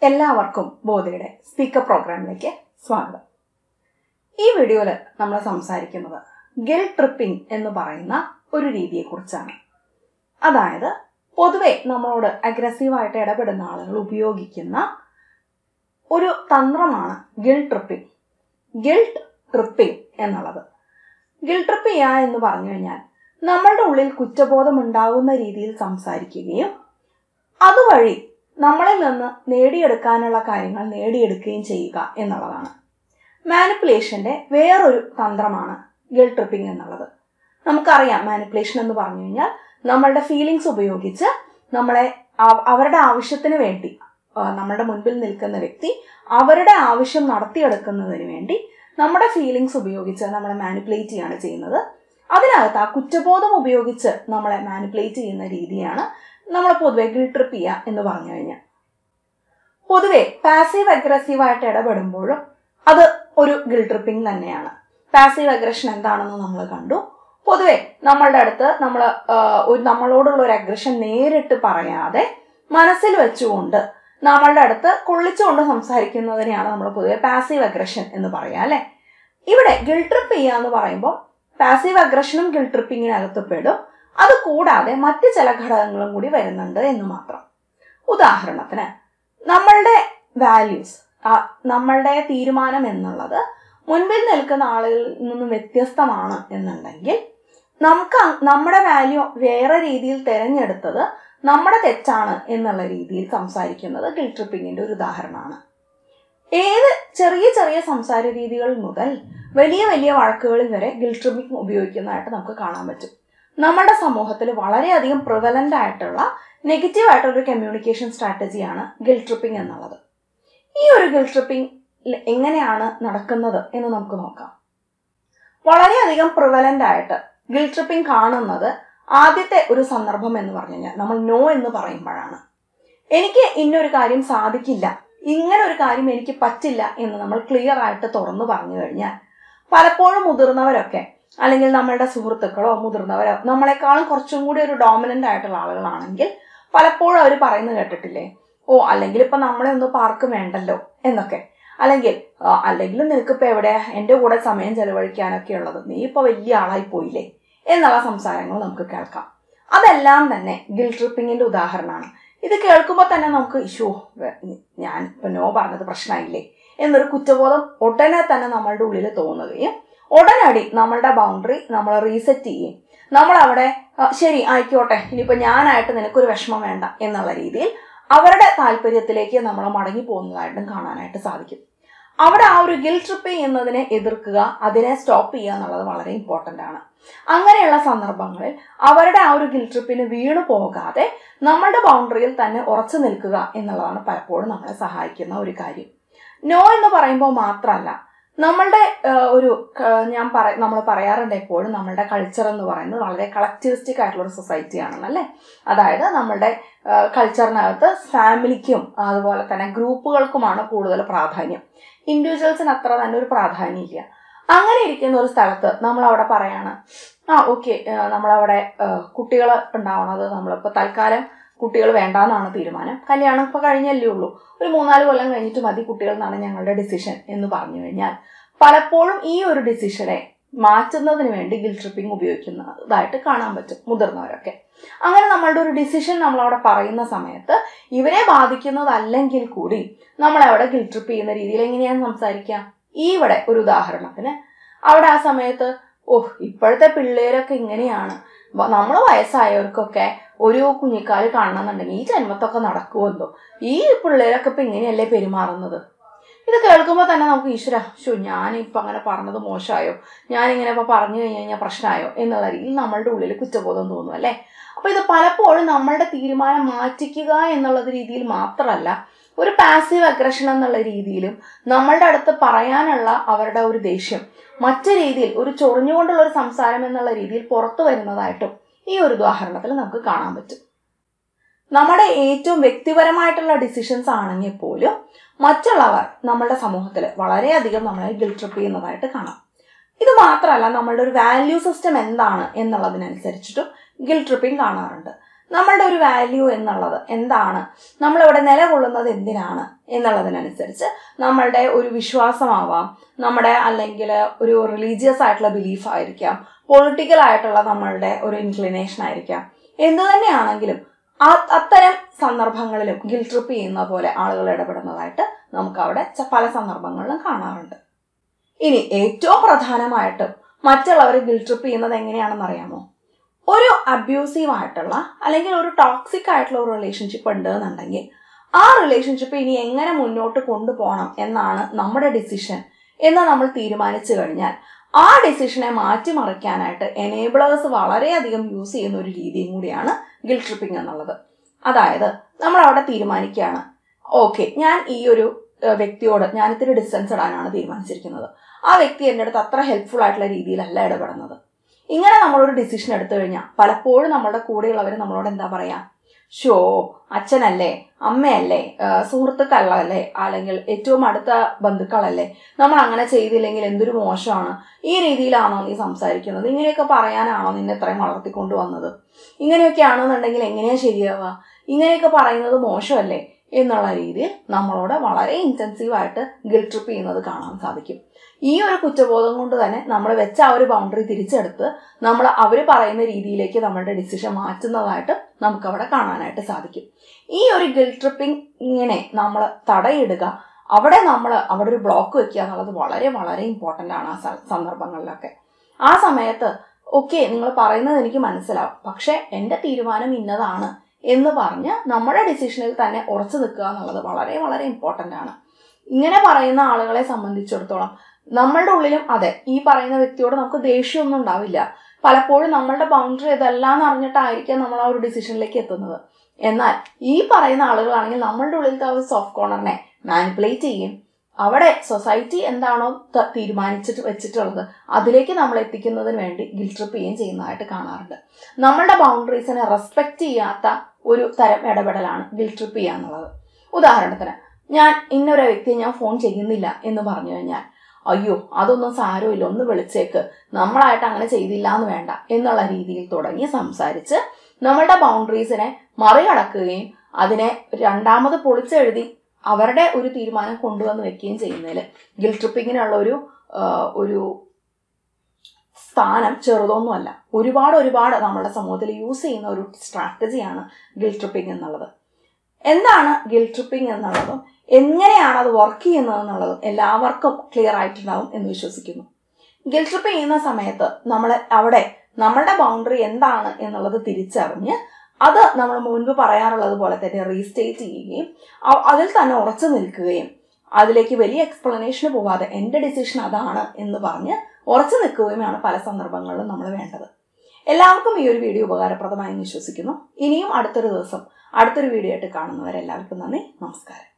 എല്ലാവർക്കും ബോധയുടെ സ്പീക്കർ പ്രോഗ്രാമിലേക്ക് സ്വാഗതം ഈ വീഡിയോയിൽ നമ്മൾ സംസാരിക്കുന്നത് ഗിൽ ട്രിപ്പിംഗ് എന്ന് പറയുന്ന ഒരു രീതിയെക്കുറിച്ചാണ് അതായത് പൊതുവെ നമ്മളോട് അഗ്രസീവായിട്ട് ഇടപെടുന്ന ആളുകൾ ഉപയോഗിക്കുന്ന ഒരു തന്ത്രമാണ് ഗിൽ ട്രിപ്പിംഗ് ഗിൽട്ട് ട്രിപ്പിംഗ് എന്നുള്ളത് ഗിൽ ട്രിപ്പ് ചെയ്യുക എന്ന് പറഞ്ഞു കഴിഞ്ഞാൽ നമ്മളുടെ ഉള്ളിൽ കുറ്റബോധം ഉണ്ടാകുന്ന രീതിയിൽ സംസാരിക്കുകയും അതുവഴി നമ്മളിൽ നിന്ന് നേടിയെടുക്കാനുള്ള കാര്യങ്ങൾ നേടിയെടുക്കുകയും ചെയ്യുക എന്നുള്ളതാണ് മാനിപ്പുലേഷന്റെ വേറൊരു തന്ത്രമാണ് ഗിൽ ട്രിപ്പിംഗ് എന്നുള്ളത് നമുക്കറിയാം മാനിപ്പുലേഷൻ എന്ന് പറഞ്ഞു കഴിഞ്ഞാൽ നമ്മളുടെ ഫീലിങ്സ് ഉപയോഗിച്ച് നമ്മളെ അവരുടെ ആവശ്യത്തിന് വേണ്ടി നമ്മളുടെ മുൻപിൽ നിൽക്കുന്ന വ്യക്തി അവരുടെ ആവശ്യം നടത്തിയെടുക്കുന്നതിന് വേണ്ടി നമ്മുടെ ഫീലിങ്സ് ഉപയോഗിച്ച് നമ്മളെ മാനിപ്പുലേറ്റ് ചെയ്യാണ് ചെയ്യുന്നത് അതിനകത്ത് ആ കുറ്റബോധം ഉപയോഗിച്ച് നമ്മളെ മാനിപ്പുലേറ്റ് ചെയ്യുന്ന രീതിയാണ് നമ്മൾ പൊതുവെ ഗിൽ ട്രിപ്പ് ചെയ്യുക എന്ന് പറഞ്ഞു കഴിഞ്ഞാൽ പൊതുവെ പാസീവ് അഗ്രസീവ് ആയിട്ട് ഇടപെടുമ്പോഴും അത് ഒരു ഗിൽ ട്രിപ്പിംഗ് തന്നെയാണ് പാസീവ് അഗ്രഷൻ എന്താണെന്ന് നമ്മൾ കണ്ടു പൊതുവെ നമ്മളുടെ അടുത്ത് നമ്മൾ ഒരു നമ്മളോടുള്ള ഒരു അഗ്രഷൻ നേരിട്ട് പറയാതെ മനസ്സിൽ വെച്ചുകൊണ്ട് നമ്മളുടെ അടുത്ത് കൊള്ളിച്ചുകൊണ്ട് സംസാരിക്കുന്നതിനെയാണ് നമ്മൾ പൊതുവെ പാസീവ് അഗ്രഷൻ എന്ന് പറയാം അല്ലെ ഇവിടെ ഗിൽ ട്രിപ്പ് ചെയ്യുക എന്ന് പറയുമ്പോൾ പാസീവ് അഗ്രഷനും ഗിൽ ട്രിപ്പിങ്ങിനകത്ത് പെടും അത് കൂടാതെ മറ്റ് ചില ഘടകങ്ങളും കൂടി വരുന്നുണ്ട് എന്ന് മാത്രം ഉദാഹരണത്തിന് നമ്മളുടെ വാല്യൂസ് നമ്മളുടെ തീരുമാനം എന്നുള്ളത് മുൻപിൽ നിൽക്കുന്ന ആളുകളിൽ നിന്നും വ്യത്യസ്തമാണ് എന്നുണ്ടെങ്കിൽ നമുക്ക് നമ്മുടെ വാല്യൂ വേറെ രീതിയിൽ തിരഞ്ഞെടുത്തത് നമ്മുടെ തെറ്റാണ് എന്നുള്ള രീതിയിൽ സംസാരിക്കുന്നത് ഗിൽ ട്രിപ്പിങ്ങിന്റെ ഒരു ഉദാഹരണമാണ് ഏത് ചെറിയ ചെറിയ സംസാര രീതികൾ മുതൽ വലിയ വലിയ വഴക്കുകളിൽ വരെ ഗിൽ ട്രിപ്പിംഗ് ഉപയോഗിക്കുന്നതായിട്ട് നമുക്ക് കാണാൻ പറ്റും നമ്മുടെ സമൂഹത്തിൽ വളരെയധികം പ്രിവലൻ്റ് ആയിട്ടുള്ള നെഗറ്റീവ് ആയിട്ടുള്ള ഒരു കമ്മ്യൂണിക്കേഷൻ സ്ട്രാറ്റജിയാണ് ഗിൽ ട്രിപ്പിംഗ് എന്നുള്ളത് ഈ ഒരു ഗിൽ ട്രിപ്പിംഗ് എങ്ങനെയാണ് നടക്കുന്നത് എന്ന് നമുക്ക് നോക്കാം വളരെയധികം പ്രിവലൻ്റ് ആയിട്ട് ഗിൽ ട്രിപ്പിംഗ് കാണുന്നത് ആദ്യത്തെ ഒരു സന്ദർഭം എന്ന് പറഞ്ഞു കഴിഞ്ഞാൽ നമ്മൾ നോ എന്ന് പറയുമ്പോഴാണ് എനിക്ക് ഇന്നൊരു കാര്യം സാധിക്കില്ല ഇങ്ങനെ ഒരു കാര്യം എനിക്ക് പറ്റില്ല എന്ന് നമ്മൾ ക്ലിയർ ആയിട്ട് തുറന്നു പറഞ്ഞു കഴിഞ്ഞാൽ പലപ്പോഴും മുതിർന്നവരൊക്കെ അല്ലെങ്കിൽ നമ്മളുടെ സുഹൃത്തുക്കളോ മുതിർന്നവരോ നമ്മളെക്കാളും കുറച്ചും കൂടി ഒരു ഡോമിനൻ്റ് ആയിട്ടുള്ള ആളുകളാണെങ്കിൽ പലപ്പോഴും അവർ പറയുന്നത് കേട്ടിട്ടില്ലേ ഓ അല്ലെങ്കിൽ ഇപ്പം നമ്മളെ ഒന്ന് പാർക്ക് വേണ്ടല്ലോ എന്നൊക്കെ അല്ലെങ്കിൽ അല്ലെങ്കിൽ നിനക്കിപ്പോൾ എവിടെ എൻ്റെ കൂടെ സമയം ചെലവഴിക്കാനൊക്കെ ഉള്ളത് നീ ഇപ്പോൾ വലിയ ആളായി പോയില്ലേ എന്നുള്ള സംസാരങ്ങൾ നമുക്ക് കേൾക്കാം അതെല്ലാം തന്നെ ഗിൽ ട്രിപ്പിങ്ങിൻ്റെ ഉദാഹരണമാണ് ഇത് കേൾക്കുമ്പോൾ തന്നെ നമുക്ക് ഇഷ്യൂ ഞാൻ ഇപ്പം നോ പറഞ്ഞത് പ്രശ്നമായില്ലേ എന്നൊരു കുറ്റബോധം ഉടനെ തന്നെ നമ്മളുടെ ഉള്ളിൽ തോന്നുകയും ഉടനടി നമ്മളുടെ ബൗണ്ടറി നമ്മൾ റീസെറ്റ് ചെയ്യും നമ്മൾ അവിടെ ശരി ആയിക്കോട്ടെ ഇനിയിപ്പോൾ ഞാനായിട്ട് നിനക്കൊരു വിഷമം വേണ്ട എന്നുള്ള രീതിയിൽ അവരുടെ താല്പര്യത്തിലേക്ക് നമ്മൾ മടങ്ങി പോകുന്നതായിട്ടും കാണാനായിട്ട് സാധിക്കും അവിടെ ആ ഒരു ഗിൽ ട്രിപ്പ് ചെയ്യുന്നതിനെ എതിർക്കുക അതിനെ സ്റ്റോപ്പ് ചെയ്യുക എന്നുള്ളത് വളരെ ഇമ്പോർട്ടൻ്റ് ആണ് അങ്ങനെയുള്ള സന്ദർഭങ്ങളിൽ അവരുടെ ആ ഒരു ഗിൽ ട്രിപ്പിന് വീണു പോകാതെ നമ്മളുടെ ബൗണ്ടറിയിൽ തന്നെ ഉറച്ചു നിൽക്കുക എന്നുള്ളതാണ് പലപ്പോഴും നമ്മളെ സഹായിക്കുന്ന ഒരു കാര്യം നോ എന്ന് പറയുമ്പോൾ മാത്രമല്ല നമ്മളുടെ ഒരു ഞാൻ പറ നമ്മൾ പറയാറുണ്ട് എപ്പോഴും നമ്മളുടെ കൾച്ചർ എന്ന് പറയുന്നത് വളരെ കളക്ടിവിസ്റ്റിക് ആയിട്ടുള്ള ഒരു സൊസൈറ്റി ആണെന്നല്ലേ അതായത് നമ്മളുടെ കൾച്ചറിനകത്ത് ഫാമിലിക്കും അതുപോലെ തന്നെ ഗ്രൂപ്പുകൾക്കുമാണ് കൂടുതൽ പ്രാധാന്യം ഇൻഡിവിജ്വൽസിന് അത്ര തന്നെ ഒരു പ്രാധാന്യം ഇല്ല അങ്ങനെ ഇരിക്കുന്ന ഒരു സ്ഥലത്ത് നമ്മൾ അവിടെ പറയാണ് ആ ഓക്കെ നമ്മളവിടെ കുട്ടികൾ ഉണ്ടാവണത് നമ്മളിപ്പോൾ തൽക്കാലം കുട്ടികൾ വേണ്ടാന്നാണ് തീരുമാനം കല്യാണം ഇപ്പോൾ കഴിഞ്ഞല്ലേ ഉള്ളൂ ഒരു മൂന്നാല് കൊല്ലം കഴിഞ്ഞിട്ട് മതി കുട്ടികൾ എന്നാണ് ഞങ്ങളുടെ ഡിസിഷൻ എന്ന് പറഞ്ഞു കഴിഞ്ഞാൽ പലപ്പോഴും ഈ ഒരു ഡിസിഷനെ മാറ്റുന്നതിന് വേണ്ടി ഗിൽ ട്രിപ്പിംഗ് ഉപയോഗിക്കുന്നതായിട്ട് കാണാൻ പറ്റും മുതിർന്നവരൊക്കെ അങ്ങനെ നമ്മളുടെ ഒരു ഡിസിഷൻ നമ്മളവിടെ പറയുന്ന സമയത്ത് ഇവരെ ബാധിക്കുന്നതല്ലെങ്കിൽ കൂടി നമ്മളവിടെ ഗിൽ ട്രിപ്പ് ചെയ്യുന്ന രീതിയിൽ എങ്ങനെയാണ് സംസാരിക്കുക ഇവിടെ ഒരു ഉദാഹരണത്തിന് അവിടെ ആ സമയത്ത് ഓഹ് ഇപ്പോഴത്തെ പിള്ളേരൊക്കെ ഇങ്ങനെയാണ് നമ്മൾ വയസ്സായവർക്കൊക്കെ ഒരു കുഞ്ഞിക്കാല് കാണണമെന്നുണ്ടെങ്കിൽ ഈ ജന്മത്തൊക്കെ നടക്കുമല്ലോ ഈ പിള്ളേരൊക്കെ ഇപ്പം ഇങ്ങനെയല്ലേ പെരുമാറുന്നത് ഇത് കേൾക്കുമ്പോൾ തന്നെ നമുക്ക് ഈശ്വര ഷോ ഞാനിപ്പോൾ അങ്ങനെ പറഞ്ഞത് മോശമായോ ഞാനിങ്ങനെ ഇപ്പോൾ പറഞ്ഞു കഴിഞ്ഞ് കഴിഞ്ഞാൽ പ്രശ്നമായോ എന്നുള്ള രീതിയിൽ നമ്മളുടെ ഉള്ളിൽ കുറ്റബോധം തോന്നും അല്ലേ അപ്പോൾ ഇത് പലപ്പോഴും നമ്മളുടെ തീരുമാനം മാറ്റിക്കുക എന്നുള്ളത് രീതിയിൽ മാത്രമല്ല ഒരു പാസീവ് അഗ്രഷൻ എന്നുള്ള രീതിയിലും നമ്മളുടെ അടുത്ത് പറയാനുള്ള അവരുടെ ഒരു ദേഷ്യം മറ്റു രീതിയിൽ ഒരു ചൊറിഞ്ഞുകൊണ്ടുള്ള ഒരു സംസാരം എന്നുള്ള രീതിയിൽ പുറത്തു വരുന്നതായിട്ടും ഈ ഒരു ഉദാഹരണത്തിൽ നമുക്ക് കാണാൻ പറ്റും നമ്മുടെ ഏറ്റവും വ്യക്തിപരമായിട്ടുള്ള ഡിസിഷൻസ് ആണെങ്കിൽ പോലും മറ്റുള്ളവർ നമ്മളുടെ സമൂഹത്തിൽ വളരെയധികം നമ്മളെ ഗിൽ ട്രിപ്പ് ചെയ്യുന്നതായിട്ട് കാണാം ഇത് മാത്രമല്ല നമ്മളുടെ ഒരു വാല്യൂ സിസ്റ്റം എന്താണ് എന്നുള്ളതിനനുസരിച്ചിട്ടും ഗിൽ ട്രിപ്പിംഗ് കാണാറുണ്ട് നമ്മളുടെ ഒരു വാല്യൂ എന്നുള്ളത് എന്താണ് നമ്മളിവിടെ നിലകൊള്ളുന്നത് എന്തിനാണ് എന്നുള്ളതിനനുസരിച്ച് നമ്മളുടെ ഒരു വിശ്വാസമാവാം നമ്മുടെ അല്ലെങ്കിൽ ഒരു റിലീജിയസ് ആയിട്ടുള്ള ബിലീഫ് ആയിരിക്കാം പൊളിറ്റിക്കൽ ആയിട്ടുള്ള നമ്മളുടെ ഒരു ഇൻക്ലിനേഷൻ ആയിരിക്കാം എന്തു തന്നെയാണെങ്കിലും ആ അത്തരം സന്ദർഭങ്ങളിലും ഗിൽ ട്രിപ്പ് ചെയ്യുന്ന പോലെ ആളുകൾ ഇടപെടുന്നതായിട്ട് നമുക്ക് അവിടെ ച- പല സന്ദർഭങ്ങളിലും കാണാറുണ്ട് ഇനി ഏറ്റവും പ്രധാനമായിട്ടും മറ്റുള്ളവർ ഗിൽ ട്രിപ്പ് ചെയ്യുന്നത് എങ്ങനെയാണെന്ന് അറിയാമോ ഒരു അബ്യൂസീവ് ആയിട്ടുള്ള അല്ലെങ്കിൽ ഒരു ടോക്സിക് ആയിട്ടുള്ള ഒരു റിലേഷൻഷിപ്പ് ഉണ്ട് എന്നുണ്ടെങ്കിൽ ആ റിലേഷൻഷിപ്പ് ഇനി എങ്ങനെ മുന്നോട്ട് കൊണ്ടുപോകണം എന്നാണ് നമ്മുടെ ഡിസിഷൻ എന്ന് നമ്മൾ തീരുമാനിച്ചു കഴിഞ്ഞാൽ ആ ഡിസിഷനെ മാറ്റിമറിക്കാനായിട്ട് എനേബിളേഴ്സ് വളരെയധികം യൂസ് ചെയ്യുന്ന ഒരു രീതിയും കൂടിയാണ് ഗിൽ ട്രിപ്പിംഗ് എന്നുള്ളത് അതായത് നമ്മൾ അവിടെ തീരുമാനിക്കുകയാണ് ഓക്കെ ഞാൻ ഈ ഒരു ഏഹ്, വ്യക്തിയോട് ഞാൻ ഇത്തിരി ഡിസ്റ്റൻസ് ഇടാനാണ് തീരുമാനിച്ചിരിക്കുന്നത് ആ വ്യക്തി എൻ്റെ അടുത്ത് അത്ര ഹെൽപ്ഫുൾ ആയിട്ടുള്ള രീതിയിലല്ല ഇടപെടുന്നത് ഇങ്ങനെ നമ്മളൊരു ഡിസിഷൻ എടുത്തു കഴിഞ്ഞാൽ പലപ്പോഴും നമ്മളുടെ കൂടെയുള്ളവർ നമ്മളോട് എന്താ പറയാ ഷോ അച്ഛനല്ലേ അമ്മയല്ലേ ആ, സുഹൃത്തുക്കളല്ലേ അല്ലെങ്കിൽ ഏറ്റവും അടുത്ത ബന്ധുക്കളല്ലേ നമ്മൾ അങ്ങനെ ചെയ്തില്ലെങ്കിൽ എന്തൊരു മോശമാണ് ഈ രീതിയിലാണോ നീ സംസാരിക്കുന്നത് ഇങ്ങനെയൊക്കെ പറയാനാണോ നിന്നെ ഇത്രയും വളർത്തിക്കൊണ്ട് വന്നത് ഇങ്ങനെയൊക്കെ ആണെന്നുണ്ടെങ്കിൽ എങ്ങനെയാ ശരിയാവുക ഇങ്ങനെയൊക്കെ പറയുന്നത് മോശമല്ലേ എന്നുള്ള രീതിയിൽ നമ്മളോട് വളരെ ഇൻറ്റൻസീവായിട്ട് ഗിൽ ട്രിപ്പ് ചെയ്യുന്നത് കാണാൻ സാധിക്കും ഈ ഒരു കുറ്റബോധം കൊണ്ട് തന്നെ നമ്മൾ വെച്ച ആ ഒരു ബൗണ്ടറി തിരിച്ചെടുത്ത് നമ്മൾ അവർ പറയുന്ന രീതിയിലേക്ക് നമ്മളുടെ ഡിസിഷൻ മാറ്റുന്നതായിട്ട് നമുക്ക് അവിടെ കാണാനായിട്ട് സാധിക്കും ഈ ഒരു ഗിൽ ട്രിപ്പിംഗ് ഇങ്ങനെ നമ്മൾ തടയിടുക അവിടെ നമ്മൾ അവിടെ ഒരു ബ്ലോക്ക് വെക്കുക എന്നുള്ളത് വളരെ വളരെ ഇമ്പോർട്ടൻ്റ് ആണ് ആ സ- സന്ദർഭങ്ങളിലൊക്കെ ആ സമയത്ത് ഓക്കെ നിങ്ങൾ പറയുന്നത് എനിക്ക് മനസ്സിലാവും പക്ഷേ എൻ്റെ തീരുമാനം ഇന്നതാണ് എന്ന് പറഞ്ഞ് നമ്മുടെ ഡിസിഷനിൽ തന്നെ ഉറച്ചു നിൽക്കുക എന്നുള്ളത് വളരെ വളരെ ഇമ്പോർട്ടൻ്റ് ആണ് ഇങ്ങനെ പറയുന്ന ആളുകളെ സംബന്ധിച്ചിടത്തോളം നമ്മളുടെ ഉള്ളിലും അതെ ഈ പറയുന്ന വ്യക്തിയോട് നമുക്ക് ദേഷ്യമൊന്നും ഉണ്ടാവില്ല പലപ്പോഴും നമ്മളുടെ ബൗണ്ടറി ഇതല്ല എന്ന് അറിഞ്ഞിട്ടായിരിക്കാം നമ്മൾ ആ ഒരു ഡിസിഷനിലേക്ക് എത്തുന്നത് എന്നാൽ ഈ പറയുന്ന ആളുകളാണെങ്കിൽ നമ്മളുടെ ഉള്ളിലത്തെ ആ ഒരു സോഫ്റ്റ് കോർണറിനെ മാനിപ്പുലേറ്റ് ചെയ്യും അവിടെ സൊസൈറ്റി എന്താണോ ത- തീരുമാനിച്ചിട്ട് വെച്ചിട്ടുള്ളത് അതിലേക്ക് നമ്മൾ എത്തിക്കുന്നതിന് വേണ്ടി ഗിൽ ട്രിപ്പ് ചെയ്യുകയും ചെയ്യുന്നതായിട്ട് കാണാറുണ്ട് നമ്മളുടെ ബൗണ്ടറീസിനെ റെസ്പെക്റ്റ് ചെയ്യാത്ത ഒരു തരം ഇടപെടലാണ് ഗിൽ ട്രിപ്പ് ചെയ്യുക എന്നുള്ളത് ഉദാഹരണത്തിന് ഞാൻ ഇന്നൊരു വ്യക്തിയെ ഞാൻ ഫോൺ ചെയ്യുന്നില്ല എന്ന് പറഞ്ഞു കഴിഞ്ഞാൽ അയ്യോ അതൊന്നും സാരമില്ല ഒന്ന് വിളിച്ചേക്ക് നമ്മളായിട്ട് അങ്ങനെ ചെയ്തില്ല എന്ന് വേണ്ട എന്നുള്ള രീതിയിൽ തുടങ്ങി സംസാരിച്ച് നമ്മളുടെ ബൗണ്ടറീസിനെ മറികടക്കുകയും അതിനെ രണ്ടാമത് പൊളിച്ചെഴുതി അവരുടെ ഒരു തീരുമാനം കൊണ്ടുവന്ന് വെക്കുകയും ചെയ്യുന്നതിൽ ഗിൽ ട്രിപ്പിങ്ങിനുള്ള ഒരു ആ, ഒരു സ്ഥാനം ചെറുതൊന്നുമല്ല ഒരുപാട് ഒരുപാട് നമ്മുടെ സമൂഹത്തിൽ യൂസ് ചെയ്യുന്ന ഒരു സ്ട്രാറ്റജിയാണ് ഗിൽ ട്രിപ്പിംഗ് എന്നുള്ളത് എന്താണ് ഗിൽ ട്രിപ്പിംഗ് എന്നുള്ളതും എങ്ങനെയാണ് അത് വർക്ക് ചെയ്യുന്നത് എന്നുള്ളതും എല്ലാവർക്കും ക്ലിയർ ആയിട്ടുണ്ടാവും എന്ന് വിശ്വസിക്കുന്നു ഗിൽ ട്രിപ്പ് ചെയ്യുന്ന സമയത്ത് നമ്മൾ അവിടെ നമ്മളുടെ ബൗണ്ടറി എന്താണ് എന്നുള്ളത് തിരിച്ചറിഞ്ഞ് അത് നമ്മൾ മുൻപ് പറയാറുള്ളത് പോലെ തന്നെ റീസ്റ്റേറ്റ് ചെയ്യുകയും അ- അതിൽ തന്നെ ഉറച്ചു നിൽക്കുകയും അതിലേക്ക് വലിയ എക്സ്പ്ലനേഷന് പോവാതെ എൻ്റെ ഡിസിഷൻ അതാണ് എന്ന് പറഞ്ഞ് ഉറച്ചു നിൽക്കുകയുമാണ് പല സന്ദർഭങ്ങളിലും നമ്മൾ വേണ്ടത് എല്ലാവർക്കും ഈ ഒരു വീഡിയോ ഉപകാരപ്രദമായി എന്ന് വിശ്വസിക്കുന്നു ഇനിയും അടുത്തൊരു ദിവസം അടുത്തൊരു വീഡിയോ ആയിട്ട് കാണുന്നവരെല്ലാവർക്കും നന്ദി നമസ്കാരം